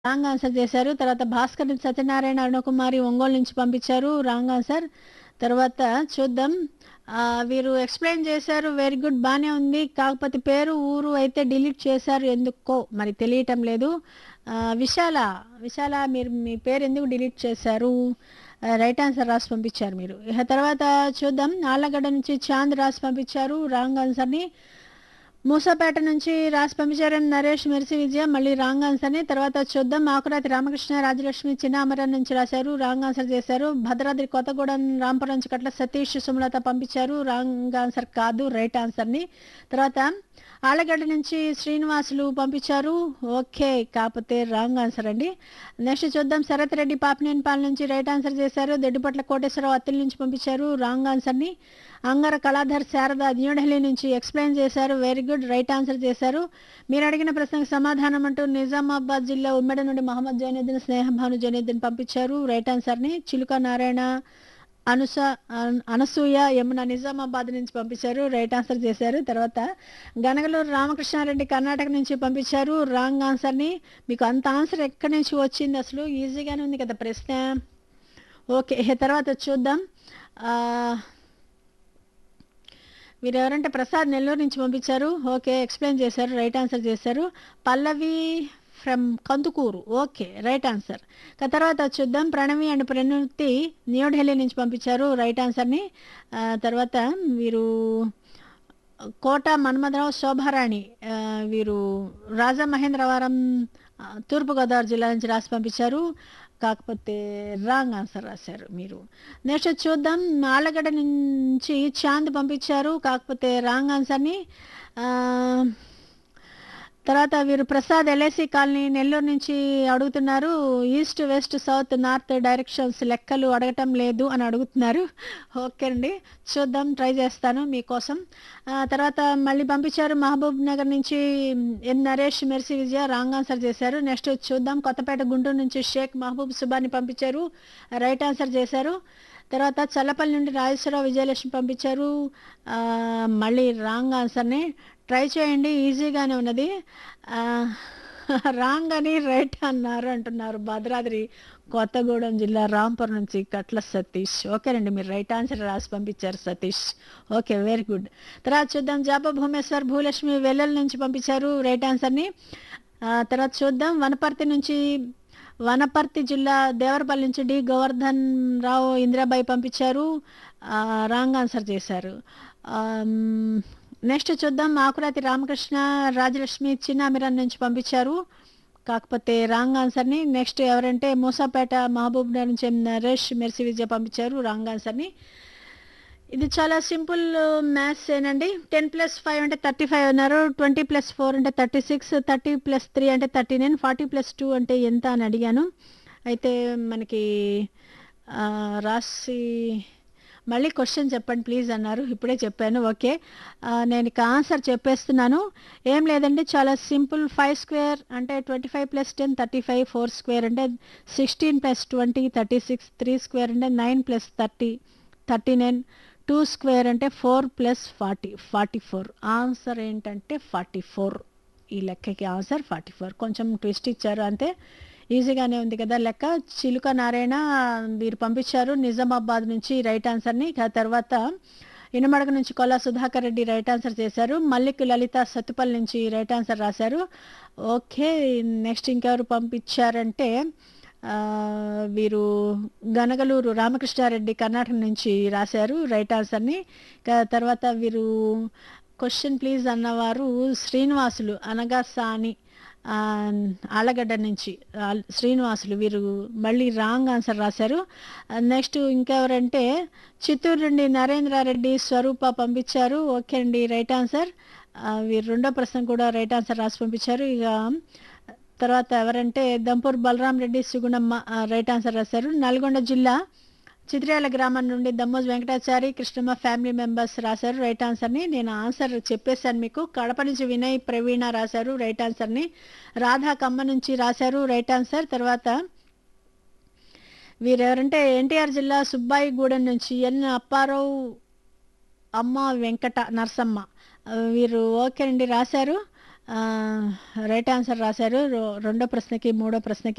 wrong answer చేశారు తర్వాత భాస్కర్ నుంచి సత్యనారాయణ అరుణకుమారి ఒంగోలు నుంచి పంపించారు రాంగ్ ఆన్సర్ తర్వాత చూద్దాం ఆ, వీరు ఎక్స్ప్లెయిన్ చేశారు వెరీ గుడ్ బాగానే ఉంది కాకపోతే పేరు ఊరు అయితే డిలీట్ చేశారు ఎందుకో మరి తెలియటం లేదు ఆ, విశాల విశాల మీరు మీ పేరు ఎందుకు డిలీట్ చేశారు రైట్ ఆన్సర్ రాసి పంపించారు మీరు ఇక తర్వాత చూద్దాం ఆళ్ళగడ్డ నుంచి చాంద్ రాసి పంపించారు రాంగ్ ఆన్సర్ని మూసాపేట నుంచి రాసి పంపించారని నరేష్ మెర్సి విజయ మళ్ళీ రాంగ్ ఆన్సర్ని తర్వాత చూద్దాం ఆకురాతి రామకృష్ణ రాజలక్ష్మి చిన్నామరం నుంచి రాశారు రాంగ్ ఆన్సర్ చేశారు భద్రాద్రి కొత్తగూడెం రాంపురం నుంచి కట్ల సతీష్ సుమలత పంపించారు రాంగ్ ఆన్సర్ కాదు రైట్ ఆన్సర్ని తర్వాత ఆళ్ళగడ్డ నుంచి శ్రీనివాసులు పంపించారు ఓకే కాకపోతే రాంగ్ ఆన్సర్ అండి నెక్స్ట్ చూద్దాం శరత్ రెడ్డి పాపినేనిపాలెం నుంచి రైట్ ఆన్సర్ చేశారు దొడ్డిపట్ల కోటేశ్వరరావు అత్తిలి నుంచి పంపించారు రాంగ్ ఆన్సర్ని అంగర కళాధర్ శారద న్యూఢిల్లీ నుంచి ఎక్స్ప్లెయిన్ చేశారు వెరీ గుడ్ రైట్ ఆన్సర్ చేశారు మీరు అడిగిన ప్రశ్నకు సమాధానం అంటూ నిజామాబాద్ జిల్లా ఉమ్మడి నుండి మహమ్మద్ జైనుద్దీన్ స్నేహభాను జైనుద్దీన్ పంపించారు రైట్ ఆన్సర్ని చిలుక నారాయణ అనుస అన్- అనసూయ యమున నిజామాబాద్ నుంచి పంపించారు రైట్ ఆన్సర్ చేశారు తర్వాత గనగలూరు రామకృష్ణారెడ్డి కర్ణాటక నుంచి పంపించారు రాంగ్ ఆన్సర్ని మీకు అంత ఆన్సర్ ఎక్కడి నుంచి వచ్చింది అసలు ఈజీగానే ఉంది కదా ప్రశ్న ఓకే తర్వాత చూద్దాం ఆ, మీరు ఎవరంటే ప్రసాద్ నెల్లూరు నుంచి పంపించారు ఓకే ఎక్స్ప్లెయిన్ చేశారు రైట్ ఆన్సర్ చేశారు Pallavi from Kandukur okay right answer ఇక తర్వాత చూద్దాం ప్రణవి అండ్ ప్రణుతి న్యూఢిల్లీ నుంచి పంపించారు రైట్ ఆన్సర్ని ఆ, తర్వాత వీరు కోట మన్మథరావు శోభారాణి ఆ, వీరు రాజా మహేంద్రవరం ఆ, తూర్పుగోదావరి జిల్లా నుంచి రాసి పంపించారు కాకపోతే రాంగ్ ఆన్సర్ రాశారు మీరు నెక్స్ట్ చూద్దాం ఆళ్ళగడ్డ నుంచి చాంద్ పంపించారు కాకపోతే రాంగ్ ఆన్సర్ని ఆ, తర్వాత వీరు ప్రసాద్ ఎల్ఐసి కాలనీ నెల్లూరు నుంచి అడుగుతున్నారు east west south north directions లెక్కలు అడగటం లేదు అని అడుగుతున్నారు ఓకే అండి చూద్దాం ట్రై చేస్తాను మీకోసం ఆ, తర్వాత మళ్ళీ పంపించారు మహబూబ్ నగర్ నుంచి N Naresh Mercy Vijaya wrong answer చేశారు నెక్స్ట్ చూద్దాం కొత్తపేట గుంటూరు నుంచి షేక్ మహబూబ్ సుబాని పంపించారు రైట్ ఆన్సర్ చేశారు తర్వాత చల్లపల్లి నుండి రాజేశ్వరరావు విజయలక్ష్మి పంపించారు ఆ, మళ్ళీ రాంగ్ ఆన్సర్ని ట్రై చేయండి ఈజీగానే ఉన్నది ఆ, రాంగ్ అని రైట్ అన్నారు అంటున్నారు భద్రాద్రి కొత్తగూడెం జిల్లా రాంపురం నుంచి కట్ల సతీష్ ఓకేనండి మీరు రైట్ ఆన్సర్ రాసి పంపించారు సతీష్ ఓకే వెరీ గుడ్ తర్వాత చూద్దాం జాప భూమేశ్వర్ భూలక్ష్మి వెల్లెల నుంచి పంపించారు రైట్ ఆన్సర్ని ఆ, తర్వాత చూద్దాం వనపర్తి నుంచి వనపర్తి జిల్లా దేవరపల్లి నుంచి డి గోవర్ధన్ రావు ఇందిరాబాయి పంపించారు ఆ, రాంగ్ ఆన్సర్ చేశారు ఆమ్, నెక్స్ట్ చూద్దాం ఆకురాతి రామకృష్ణ రాజలక్ష్మి చిన్నామిరన్ నుంచి పంపించారు కాకపోతే రాంగ్ ఆన్సర్ని నెక్స్ట్ ఎవరంటే మూసాపేట మహబూబ్ నగర్ నుంచి నరేష్ మెర్సి విజయ పంపించారు రాంగ్ ఆన్సర్ని ఇది చాలా సింపుల్ మ్యాథ్స్ ఏనండి టెన్ ప్లస్ ఫైవ్ అంటే థర్టీ ఫైవ్ అన్నారు ట్వంటీ ప్లస్ ఫోర్ అంటే thirty six thirty plus three అంటే thirty nine forty plus two అంటే ఎంత అని అడిగాను అయితే మనకి ఆ, రాసి మళ్ళీ క్వశ్చన్ చెప్పండి ప్లీజ్ అన్నారు ఇప్పుడే చెప్పాను ఓకే ఆ, నేను ఇక ఆన్సర్ చెప్పేస్తున్నాను ఏం లేదండి చాలా సింపుల్ ఫైవ్ స్క్వేర్ అంటే twenty five plus ten thirty five four square అంటే sixteen plus twenty thirty six three square అంటే nine plus thirty thirty nine two square అంటే four plus forty forty four answer ఏంటంటే forty four ఈ లెక్కకి answer forty four కొంచెం twist ఇచ్చారు అంతే ఈజీగానే ఉంది కదా లెక్క చిలుక నారాయణ వీరు పంపించారు నిజామాబాద్ నుంచి రైట్ ఆన్సర్ని ఇక తర్వాత ఇనమడగ నుంచి కొల్లా సుధాకర్ రెడ్డి రైట్ ఆన్సర్ చేశారు మల్లిక్ లలిత సత్తుపల్లి నుంచి రైట్ ఆన్సర్ రాశారు ఓకే నెక్స్ట్ ఇంకెవరు పంపించారంటే ఆ, వీరు గనగలూరు రామకృష్ణారెడ్డి కర్ణాటక నుంచి రాశారు రైట్ ఆన్సర్ని ఇక తర్వాత వీరు క్వశ్చన్ ప్లీజ్ అన్నవారు శ్రీనివాసులు అనగా సాని ఆ, ఆళ్ళగడ్డ నుంచి ఆ, శ్రీనివాసులు వీరు మళ్ళీ రాంగ్ ఆన్సర్ రాశారు నెక్స్ట్ ఇంకెవరంటే చిత్తూరు నుండి నరేంద్రారెడ్డి స్వరూప పంపించారు ఓకే అండి రైట్ ఆన్సర్ ఆ, వీరు రెండో ప్రశ్న కూడా రైట్ ఆన్సర్ రాసి పంపించారు ఇక తర్వాత ఎవరంటే దంపూర్ బలరాం రెడ్డి సుగుణమ్మ ఆ, రైట్ ఆన్సర్ రాశారు నల్గొండ జిల్లా చిత్ర్యాల గ్రామం నుండి దమ్మోజ్ వెంకటాచారి కృష్ణమ్మ ఫ్యామిలీ మెంబర్స్ రాశారు రైట్ ఆన్సర్ని నేను ఆన్సర్ చెప్పేశాను మీకు కడప నుంచి వినయ్ ప్రవీణ రాశారు రైట్ ఆన్సర్ని రాధా కమ్మ నుంచి రాశారు రైట్ ఆన్సర్ తర్వాత వీరెవరంటే ఎన్టీఆర్ జిల్లా సుబ్బాయిగూడెం నుంచి ఎన్ అప్పారావు అమ్మ వెంకట నరసమ్మ ఆ, వీరు ఓకే అండి రాశారు ఆ, రైట్ ఆన్సర్ రాశారు రో- రెండో ప్రశ్నకి మూడో ప్రశ్నకి